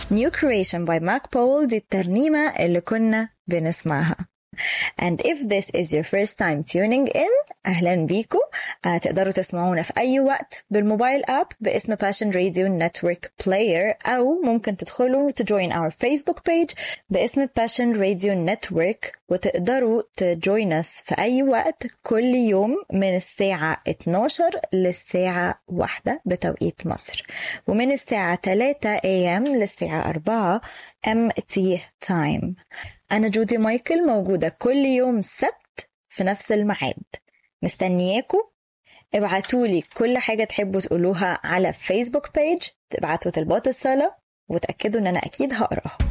New Creation by Mac Powell دي الترنيمة اللي كنا بنسمعها And if this is your first time tuning in أهلا بيكم آه تقدروا تسمعونا في أي وقت بالموبايل أب باسم Passion Radio Network Player أو ممكن تدخلوا تجوين our Facebook page باسم Passion Radio Network وتقدروا تجوين us في أي وقت كل يوم من الساعة 12 للساعة 1 بتوقيت مصر ومن الساعة 3 AM للساعة 4 MT Time أنا جودي مايكل موجودة كل يوم سبت في نفس الميعاد مستنياكم ابعتولي كل حاجة تحبوا تقولوها على فيسبوك بيج تبعتوا طلبات الصلاة وتأكدوا إن أنا أكيد هقراها